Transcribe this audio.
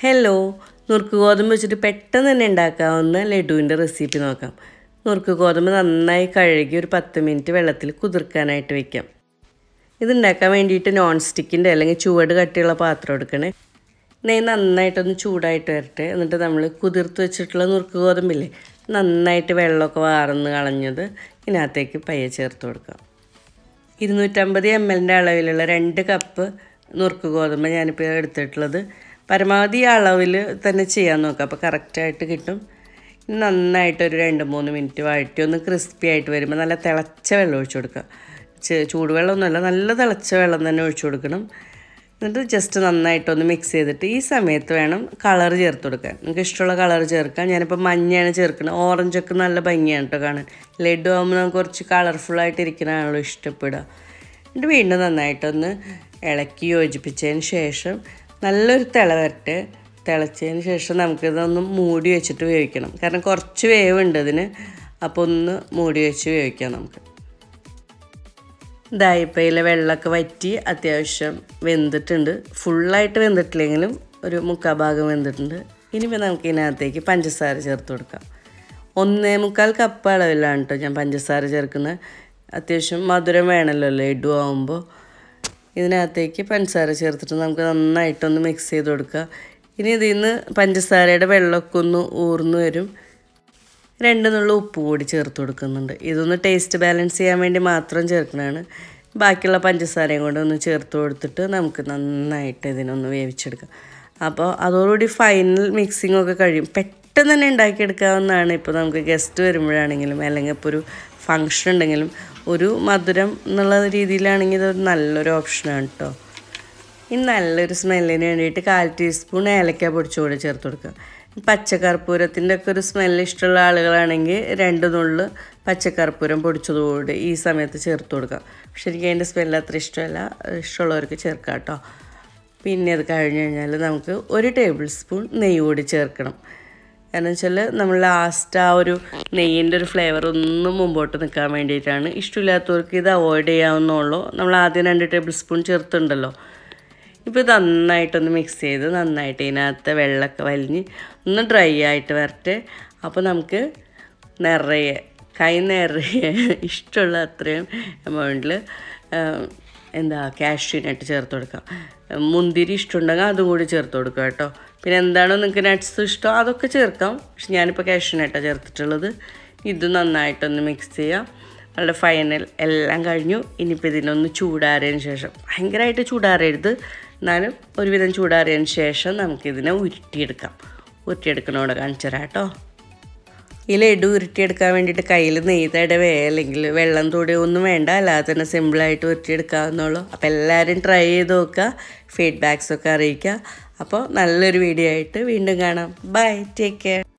hello നുറുക്ക് ഗോതമ്പ് വെച്ചിട്ട് പെട്ടെന്ന് തന്നെ ഉണ്ടാക്കാവുന്ന ലഡുവിൻ്റെ റെസിപ്പി നോക്കാം നുറുക്ക് ഗോതമ്പ് നന്നായി കഴുകി ഒരു പത്ത് മിനിറ്റ് വെള്ളത്തിൽ കുതിർക്കാനായിട്ട് വെക്കാം ഇതുണ്ടാക്കാൻ വേണ്ടിയിട്ട് നോൺ സ്റ്റിക്കിൻ്റെ അല്ലെങ്കിൽ ചുവട് കട്ടിയുള്ള പാത്രം എടുക്കണേ നെയ്യ് നന്നായിട്ടൊന്ന് ചൂടായിട്ട് വരട്ടെ എന്നിട്ട് നമ്മൾ കുതിർത്ത് വെച്ചിട്ടുള്ള നുറുക്ക് ഗോതമ്പില്ലേ നന്നായിട്ട് വെള്ളമൊക്കെ വാർന്ന് കളഞ്ഞത് ഇതിനകത്തേക്ക് പയ്യെ ചേർത്ത് കൊടുക്കാം ഇരുന്നൂറ്റമ്പത് എം എല്ലിൻ്റെ അളവിലുള്ള രണ്ട് കപ്പ് നുറുക്ക് ഗോതമ്പ് ഞാനിപ്പോൾ എടുത്തിട്ടുള്ളത് പരമാവധി ഈ അളവിൽ തന്നെ ചെയ്യാൻ നോക്കാം അപ്പോൾ കറക്റ്റായിട്ട് കിട്ടും നന്നായിട്ട് ഒരു രണ്ട് മൂന്ന് മിനിറ്റ് വഴറ്റി ഒന്ന് ക്രിസ്പി ആയിട്ട് വരുമ്പോൾ നല്ല തിളച്ച വെള്ളം ഒഴിച്ചു കൊടുക്കുക ചൂടുവെള്ളമൊന്നുമല്ല നല്ല തിളച്ച വെള്ളം തന്നെ ഒഴിച്ചു കൊടുക്കണം എന്നിട്ട് ജസ്റ്റ് നന്നായിട്ടൊന്ന് മിക്സ് ചെയ്തിട്ട് ഈ സമയത്ത് വേണം കളർ ചേർത്ത് കൊടുക്കാൻ നിങ്ങൾക്ക് ഇഷ്ടമുള്ള കളർ ചേർക്കാം ഞാനിപ്പോൾ മഞ്ഞയാണ് ചേർക്കുന്നത് ഓറഞ്ചൊക്കെ നല്ല ഭംഗിയാണ് കേട്ടോ കാണാൻ ലഡു ആകുമ്പോൾ നമുക്ക് കുറച്ച് കളർഫുള്ളായിട്ട് ഇരിക്കുന്നതാണല്ലോ ഇഷ്ടപ്പെടുക എന്നിട്ട് വീണ്ടും നന്നായിട്ടൊന്ന് ഇളക്കി യോജിപ്പിച്ചതിന് ശേഷം നല്ലൊരു തിള വരട്ടെ തിളച്ചതിന് ശേഷം നമുക്കിതൊന്ന് മൂടി വെച്ചിട്ട് വേവിക്കണം കാരണം കുറച്ച് വേവുണ്ട് ഇതിന് അപ്പോൾ ഒന്ന് മൂടി വെച്ച് വേവിക്കാം നമുക്ക് ദായിപ്പയിലെ വെള്ളമൊക്കെ വറ്റി അത്യാവശ്യം വെന്തിട്ടുണ്ട് ഫുള്ളായിട്ട് വെന്തിട്ടില്ലെങ്കിലും ഒരു മുക്കാൽ ഭാഗം വെന്തിട്ടുണ്ട് ഇനിയിപ്പോൾ നമുക്ക് ഇതിനകത്തേക്ക് പഞ്ചസാര ചേർത്ത് കൊടുക്കാം ഒന്നേ മുക്കാൽ കപ്പ് അളവിലാണ് കേട്ടോ ഞാൻ പഞ്ചസാര ചേർക്കുന്നത് അത്യാവശ്യം മധുരം വേണമല്ലോ ലഡു ആകുമ്പോൾ ഇതിനകത്തേക്ക് പഞ്ചസാര ചേർത്തിട്ട് നമുക്ക് നന്നായിട്ടൊന്ന് മിക്സ് ചെയ്ത് കൊടുക്കുക ഇനി ഇതിൽ നിന്ന് പഞ്ചസാരയുടെ വെള്ളമൊക്കെ ഒന്ന് ഊർന്നു വരും രണ്ട് നുള്ള ഉപ്പ് കൂടി ചേർത്ത് കൊടുക്കുന്നുണ്ട് ഇതൊന്ന് ടേസ്റ്റ് ബാലൻസ് ചെയ്യാൻ വേണ്ടി മാത്രം ചേർക്കുന്നതാണ് ബാക്കിയുള്ള പഞ്ചസാരയും കൊണ്ട് ഒന്ന് ചേർത്ത് കൊടുത്തിട്ട് നമുക്ക് നന്നായിട്ട് ഇതിനൊന്ന് വേവിച്ചെടുക്കാം അപ്പോൾ അതോടുകൂടി ഫൈനൽ മിക്സിംഗ് ഒക്കെ കഴിയും പെട്ടെന്ന് തന്നെ ഉണ്ടാക്കിയെടുക്കാവുന്നതാണ് ഇപ്പോൾ നമുക്ക് ഗസ്റ്റ് വരുമ്പോഴാണെങ്കിലും അല്ലെങ്കിൽ ഇപ്പോൾ ഒരു ഫങ്ഷൻ ഉണ്ടെങ്കിലും ഒരു മധുരം എന്നുള്ള രീതിയിലാണെങ്കിൽ ഇതൊരു നല്ലൊരു ഓപ്ഷനാണ് കേട്ടോ ഇനി നല്ലൊരു സ്മെല്ലിന് വേണ്ടിയിട്ട് കാൽ ടീസ്പൂൺ ഏലക്ക പൊടിച്ചുകൂടി ചേർത്ത് കൊടുക്കുക പച്ചക്കർപ്പൂരത്തിൻ്റെ ഒക്കെ ഒരു സ്മെല്ല് ഇഷ്ടമുള്ള ആളുകളാണെങ്കിൽ രണ്ട് നുള്ള് പച്ചക്കർപ്പൂരം പൊടിച്ചതുകൂടി ഈ സമയത്ത് ചേർത്ത് കൊടുക്കാം പക്ഷെ എനിക്ക് അതിൻ്റെ സ്മെല്ല് അത്ര ഇഷ്ടമല്ല ഇഷ്ടമുള്ളവർക്ക് ചേർക്കാം കേട്ടോ പിന്നെ അത് കഴിഞ്ഞ് കഴിഞ്ഞാൽ നമുക്ക് ഒരു ടേബിൾ സ്പൂൺ നെയ്യ് കൂടി ചേർക്കണം കാരണം വെച്ചാൽ നമ്മൾ ലാസ്റ്റ് ആ ഒരു നെയ്യിൻ്റെ ഒരു ഫ്ലേവർ ഒന്നും മുമ്പോട്ട് നിൽക്കാൻ വേണ്ടിയിട്ടാണ് ഇഷ്ടമില്ലാത്തവർക്ക് ഇത് അവോയ്ഡ് ചെയ്യാവുന്നുള്ളൂ നമ്മൾ ആദ്യം രണ്ട് ടേബിൾ സ്പൂൺ ചേർത്തുണ്ടല്ലോ ഇപ്പോൾ ഇത് നന്നായിട്ടൊന്ന് മിക്സ് ചെയ്ത് നന്നായിട്ട് ഇതിനകത്ത് വെള്ളമൊക്കെ വലിഞ്ഞ് ഒന്ന് ഡ്രൈ ആയിട്ട് വരട്ടെ അപ്പോൾ നമുക്ക് നിറയെ കൈ നിറയെ ഇഷ്ടമുള്ള അത്രയും എമൗണ്ടിൽ എന്താ കാഷ്യൂനട്ട് ചേർത്ത് കൊടുക്കാം മുന്തിരി ഇഷ്ടമുണ്ടെങ്കിൽ അതും കൂടി ചേർത്ത് കൊടുക്കുക കേട്ടോ പിന്നെ എന്താണോ നിങ്ങൾക്ക് നട്ട്സ് ഇഷ്ടം അതൊക്കെ ചേർക്കാം പക്ഷെ ഞാനിപ്പോൾ കാഷ്യൂനട്ടാണ് ചേർത്തിട്ടുള്ളത് ഇത് നന്നായിട്ടൊന്ന് മിക്സ് ചെയ്യാം നല്ല ഫൈനൽ എല്ലാം കഴിഞ്ഞു ഇനിയിപ്പോൾ ഇതിനൊന്ന് ചൂടാറിയതിന് ശേഷം ഭയങ്കരമായിട്ട് ചൂടാറരുത് എന്നാലും ഒരുവിധം ചൂടാറിയതിന് ശേഷം നമുക്കിതിനെ ഉരുട്ടിയെടുക്കാം ഉരുട്ടിയെടുക്കണോടെ കാണിച്ചു തരാം കേട്ടോ ഈ ലഡു ഉരുട്ടിയെടുക്കാൻ വേണ്ടിയിട്ട് കയ്യിൽ നെയ്യ് തടവേ അല്ലെങ്കിൽ വെള്ളം തൊടുകയോ ഒന്നും വേണ്ട അല്ലാതെ തന്നെ സിമ്പിളായിട്ട് ഉരുട്ടിയെടുക്കാവുന്നുള്ളൂ അപ്പോൾ എല്ലാവരും ട്രൈ ചെയ്ത് നോക്കുക ഫീഡ്ബാക്സ് ഒക്കെ അറിയിക്കുക അപ്പോൾ നല്ലൊരു വീഡിയോ ആയിട്ട് വീണ്ടും കാണാം ബൈ ടേക്ക് കെയർ